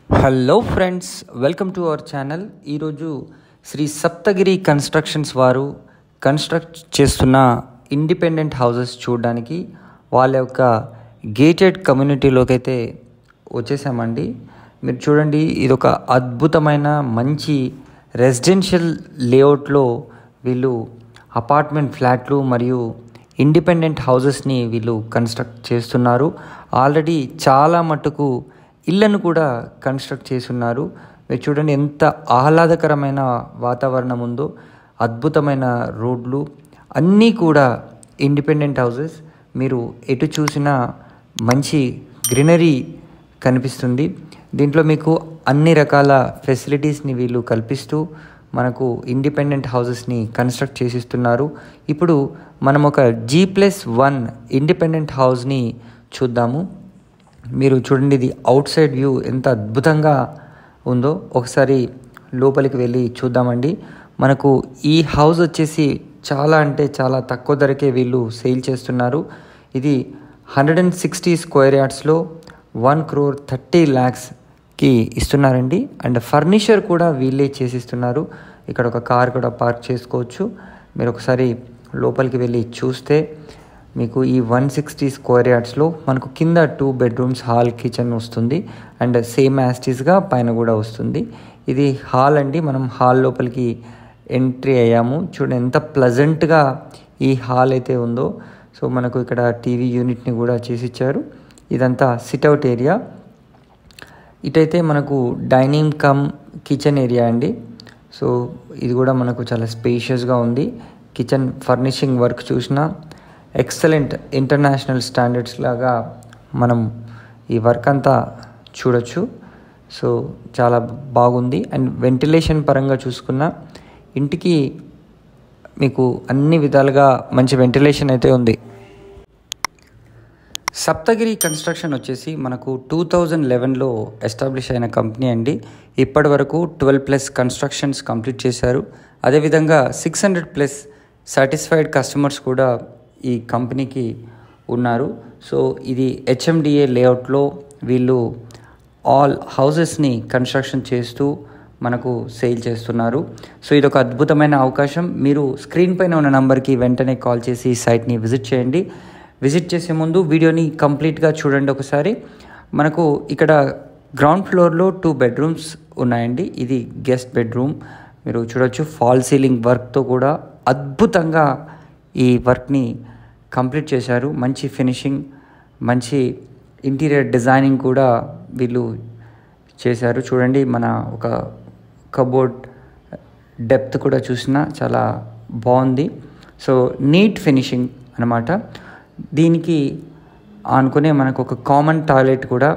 hello friends welcome to our channel ఈరోజు Shri Saptagiri constructions వారు construct చేస్తున్న ఇండిపెండెంట్ హౌసెస్ చూడడానికి వాళ్ళ యొక్క గేటెడ్ కమ్యూనిటీలోకి అయితే వచ్చేసామండి మీరు చూడండి ఇది ఒక అద్భుతమైన మంచి రెసిడెన్షియల్ లేఅవుట్లో వీళ్ళు అపార్ట్మెంట్ ఫ్లాట్లు మరియు ఇండిపెండెంట్ హౌసెస్ని వీళ్ళు కన్స్ట్రక్ట్ చేస్తున్నారు ఆల్రెడీ చాలా మటుకు ఇళ్లను కూడా కన్స్ట్రక్ట్ చేస్తున్నారు మీరు చూడండి ఎంత ఆహ్లాదకరమైన వాతావరణం ఉందో అద్భుతమైన రోడ్లు అన్నీ కూడా ఇండిపెండెంట్ హౌసెస్ మీరు ఎటు చూసినా మంచి గ్రీనరీ కనిపిస్తుంది దీంట్లో మీకు అన్ని రకాల ఫెసిలిటీస్ని వీళ్ళు కల్పిస్తూ మనకు ఇండిపెండెంట్ హౌసెస్ని కన్స్ట్రక్ట్ చేసిస్తున్నారు ఇప్పుడు మనం ఒక జీ ప్లస్ వన్ ఇండిపెండెంట్ హౌస్ని చూద్దాము మీరు చూడండి ఇది అవుట్ సైడ్ వ్యూ ఎంత అద్భుతంగా ఉందో ఒకసారి లోపలికి వెళ్ళి చూద్దామండి మనకు ఈ హౌస్ వచ్చేసి చాలా అంటే చాలా తక్కువ ధరకే వీళ్ళు సేల్ చేస్తున్నారు ఇది హండ్రెడ్ అండ్ సిక్స్టీ స్క్వేర్ యార్డ్స్లో వన్ క్రోర్ థర్టీ ల్యాక్స్కి ఇస్తున్నారండి అండ్ ఫర్నిచర్ కూడా వీళ్ళే చేసిస్తున్నారు ఇక్కడ ఒక కార్ కూడా పార్క్ చేసుకోవచ్చు మీరు ఒకసారి లోపలికి వెళ్ళి చూస్తే మీకు ఈ వన్ సిక్స్టీ స్క్వేర్ యార్డ్స్లో మనకు కింద టూ బెడ్రూమ్స్ హాల్ కిచెన్ వస్తుంది అండ్ సేమ్ యాస్టీస్గా పైన కూడా వస్తుంది ఇది హాల్ అండి మనం హాల్ లోపలికి ఎంట్రీ అయ్యాము చూడండి ఎంత ప్లజెంట్గా ఈ హాల్ అయితే ఉందో సో మనకు ఇక్కడ టీవీ యూనిట్ని కూడా చేసిచ్చారు ఇదంతా సిట్అవుట్ ఏరియా ఇటైతే మనకు డైనింగ్ కమ్ కిచెన్ ఏరియా అండి సో ఇది కూడా మనకు చాలా స్పేషియస్గా ఉంది కిచెన్ ఫర్నిషింగ్ వర్క్ చూసినా ఎక్సలెంట్ ఇంటర్నేషనల్ స్టాండర్డ్స్ లాగా మనం ఈ వర్క్ అంతా చూడొచ్చు సో చాలా బాగుంది అండ్ వెంటిలేషన్ పరంగా చూసుకున్న ఇంటికి మీకు అన్ని విధాలుగా మంచి వెంటిలేషన్ అయితే ఉంది సప్తగిరి కన్స్ట్రక్షన్ వచ్చేసి మనకు టూ థౌజండ్ లెవెన్లో ఎస్టాబ్లిష్ అయిన కంపెనీ అండి ఇప్పటి వరకు ట్వెల్వ్ ప్లస్ కన్స్ట్రక్షన్స్ కంప్లీట్ చేశారు అదేవిధంగా six hundred plus satisfied customers కూడా ఈ కంపెనీకి ఉన్నారు సో ఇది హెచ్ఎండిఏ లేఅవుట్లో వీళ్ళు ఆల్ హౌసెస్ని కన్స్ట్రక్షన్ చేస్తూ మనకు సేల్ చేస్తున్నారు సో ఇది ఒక అద్భుతమైన అవకాశం మీరు స్క్రీన్ పైన ఉన్న నంబర్కి వెంటనే కాల్ చేసి ఈ సైట్ని విజిట్ చేయండి విజిట్ చేసే ముందు వీడియోని కంప్లీట్గా చూడండి ఒకసారి మనకు ఇక్కడ గ్రౌండ్ ఫ్లోర్లో టూ బెడ్రూమ్స్ ఉన్నాయండి ఇది గెస్ట్ బెడ్రూమ్ మీరు చూడొచ్చు ఫాల్ సీలింగ్ వర్క్తో కూడా అద్భుతంగా ఈ వర్క్ని కంప్లీట్ చేశారు మంచి ఫినిషింగ్ మంచి ఇంటీరియర్ డిజైనింగ్ కూడా వీళ్ళు చేశారు చూడండి మన ఒక కబోర్డ్ డెప్త్ కూడా చూసినా చాలా బాగుంది సో నీట్ ఫినిషింగ్ అనమాట దీనికి అనుకునే మనకు ఒక కామన్ టాయిలెట్ కూడా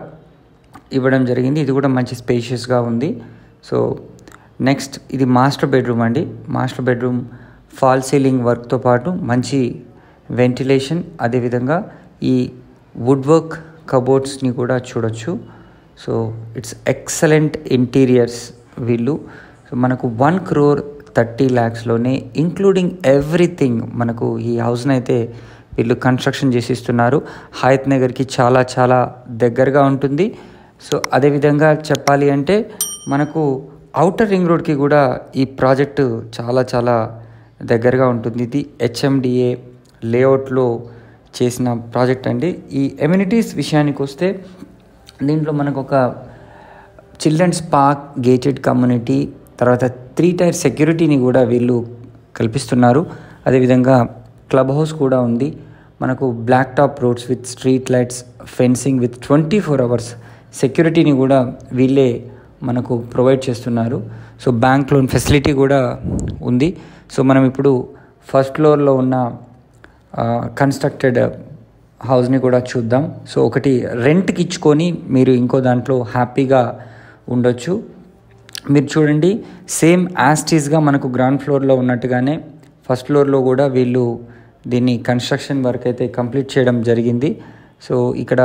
ఇవ్వడం జరిగింది ఇది కూడా మంచి స్పేషియస్గా ఉంది సో నెక్స్ట్ ఇది మాస్టర్ బెడ్రూమ్ అండి మాస్టర్ బెడ్రూమ్ ఫాల్ సీలింగ్ వర్క్తో పాటు మంచి వెంటిలేషన్ అదేవిధంగా ఈ వుడ్ వర్క్ కబోర్డ్స్ని కూడా చూడొచ్చు సో ఇట్స్ ఎక్సలెంట్ ఇంటీరియర్స్ వీళ్ళు సో మనకు వన్ క్రోర్ థర్టీ ల్యాక్స్లోనే ఇంక్లూడింగ్ ఎవ్రీథింగ్ మనకు ఈ హౌస్ని అయితే వీళ్ళు కన్స్ట్రక్షన్ చేసిస్తున్నారు హయత్ నగర్కి చాలా చాలా దగ్గరగా ఉంటుంది సో అదేవిధంగా చెప్పాలి అంటే మనకు అవుటర్ రింగ్ రోడ్కి కూడా ఈ ప్రాజెక్టు చాలా చాలా దగ్గరగా ఉంటుంది ఇది హెచ్ఎండిఏ లేఅవుట్లో చేసిన ప్రాజెక్ట్ అండి ఈ ఎమ్యూనిటీస్ విషయానికి వస్తే దీంట్లో మనకు ఒక చిల్డ్రన్స్ పార్క్ గేటెడ్ కమ్యూనిటీ తర్వాత త్రీ టైర్ సెక్యూరిటీని కూడా వీళ్ళు కల్పిస్తున్నారు అదేవిధంగా క్లబ్ హౌస్ కూడా ఉంది మనకు black top roads with street lights fencing with twenty four hours సెక్యూరిటీని కూడా వీళ్ళే మనకు ప్రొవైడ్ చేస్తున్నారు సో బ్యాంక్ లోన్ ఫెసిలిటీ కూడా ఉంది సో మనం ఇప్పుడు ఫస్ట్ ఫ్లోర్లో ఉన్న కన్స్ట్రక్టెడ్ హౌస్ని కూడా చూద్దాం సో ఒకటి రెంట్కి ఇచ్చుకొని మీరు ఇంకో దాంట్లో హ్యాపీగా ఉండొచ్చు మీరు చూడండి సేమ్ యాస్టీస్గా మనకు గ్రౌండ్ ఫ్లోర్లో ఉన్నట్టుగానే ఫస్ట్ ఫ్లోర్లో కూడా వీళ్ళు దీన్ని కన్స్ట్రక్షన్ వర్క్ అయితే కంప్లీట్ చేయడం జరిగింది సో ఇక్కడ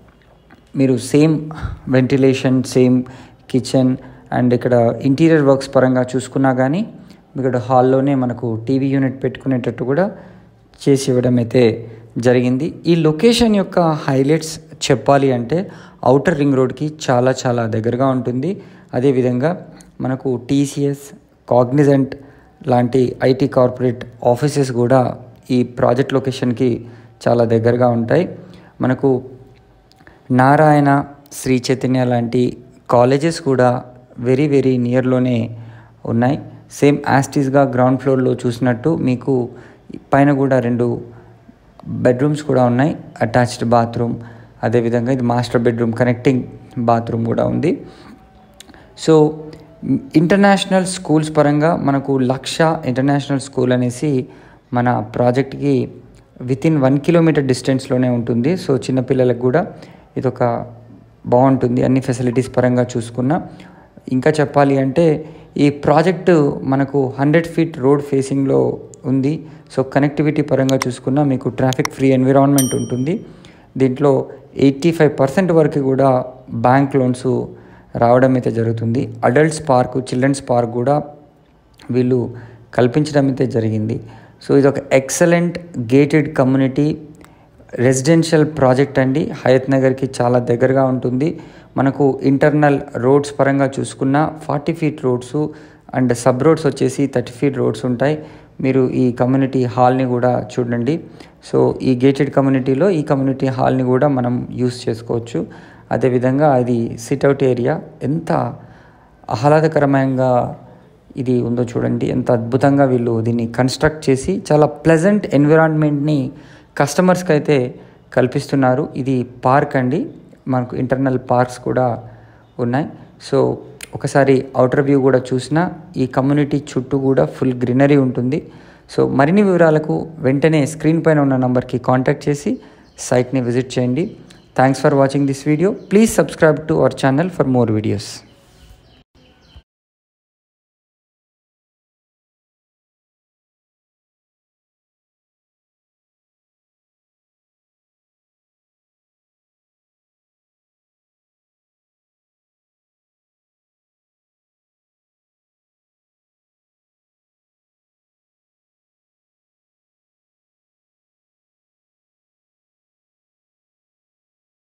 మీరు same ventilation same kitchen and ఇక్కడ ఇంటీరియర్ వర్క్స్ పరంగా చూసుకున్నా కానీ ఇక్కడ హాల్లోనే మనకు టీవీ యూనిట్ పెట్టుకునేటట్టు కూడా చేసి ఇవ్వడం అయితే జరిగింది ఈ లొకేషన్ యొక్క హైలైట్స్ చెప్పాలి అంటే అవుటర్ రింగ్ రోడ్కి చాలా చాలా దగ్గరగా ఉంటుంది అదేవిధంగా మనకు టీసీఎస్ కాగ్నిజెంట్ లాంటి ఐటీ కార్పొరేట్ ఆఫీసెస్ కూడా ఈ ప్రాజెక్ట్ లొకేషన్కి చాలా దగ్గరగా ఉంటాయి మనకు నారాయణ శ్రీ చైతన్య లాంటి కాలేజెస్ కూడా వెరీ వెరీ నియర్లోనే ఉన్నాయి సేమ్ యాస్టీస్గా గ్రౌండ్ ఫ్లోర్లో చూసినట్టు మీకు పైన కూడా రెండు బెడ్రూమ్స్ కూడా ఉన్నాయి అటాచ్డ్ బాత్రూమ్ అదేవిధంగా ఇది మాస్టర్ బెడ్రూమ్ కనెక్టింగ్ బాత్రూమ్ కూడా ఉంది సో ఇంటర్నేషనల్ స్కూల్స్ పరంగా మనకు లక్ష ఇంటర్నేషనల్ స్కూల్ అనేసి మన ప్రాజెక్ట్కి విత్ ఇన్ వన్ కిలోమీటర్ డిస్టెన్స్లోనే ఉంటుంది సో చిన్నపిల్లలకు కూడా ఇదొక బాగుంటుంది అన్ని ఫెసిలిటీస్ పరంగా చూసుకున్నా ఇంకా చెప్పాలి అంటే ఈ ప్రాజెక్టు మనకు హండ్రెడ్ ఫీట్ రోడ్ ఫేసింగ్లో ఉంది సో కనెక్టివిటీ పరంగా చూసుకున్నా మీకు ట్రాఫిక్ ఫ్రీ ఎన్విరాన్మెంట్ ఉంటుంది దీంట్లో ఎయిటీ ఫైవ్ పర్సెంట్ వరకు కూడా బ్యాంక్ లోన్స్ రావడం అయితే జరుగుతుంది అడల్ట్స్ పార్క్ చిల్డ్రన్స్ పార్క్ కూడా వీళ్ళు కల్పించడం అయితే జరిగింది సో ఇది ఒక excellent gated community residential project అండి హయత్ నగర్కి చాలా దగ్గరగా ఉంటుంది మనకు ఇంటర్నల్ రోడ్స్ పరంగా చూసుకున్న forty feet roads and sub roads వచ్చేసి థర్టీ ఫీట్ రోడ్స్ ఉంటాయి మీరు ఈ కమ్యూనిటీ హాల్ని కూడా చూడండి సో ఈ గేటెడ్ కమ్యూనిటీలో ఈ కమ్యూనిటీ హాల్ని కూడా మనం యూస్ చేసుకోవచ్చు అదేవిధంగా అది సిట్అవుట్ ఏరియా ఎంత ఆహ్లాదకరమంగా ఇది ఉందో చూడండి ఎంత అద్భుతంగా వీళ్ళు దీన్ని కన్స్ట్రక్ట్ చేసి చాలా ప్లెజెంట్ ఎన్విరాన్మెంట్ని కస్టమర్స్కి అయితే కల్పిస్తున్నారు ఇది పార్క్ అండి మనకు ఇంటర్నల్ పార్క్స్ కూడా ఉన్నాయి సో ఒకసారి అవుటర్ వ్యూ కూడా చూసినా ఈ కమ్యూనిటీ చుట్టూ కూడా ఫుల్ గ్రీనరీ ఉంటుంది సో మరిన్ని వివరాలకు వెంటనే స్క్రీన్ పైన ఉన్న నంబర్కి కాంటాక్ట్ చేసి సైట్ని విజిట్ చేయండి thanks for watching this video please subscribe to our channel for more videos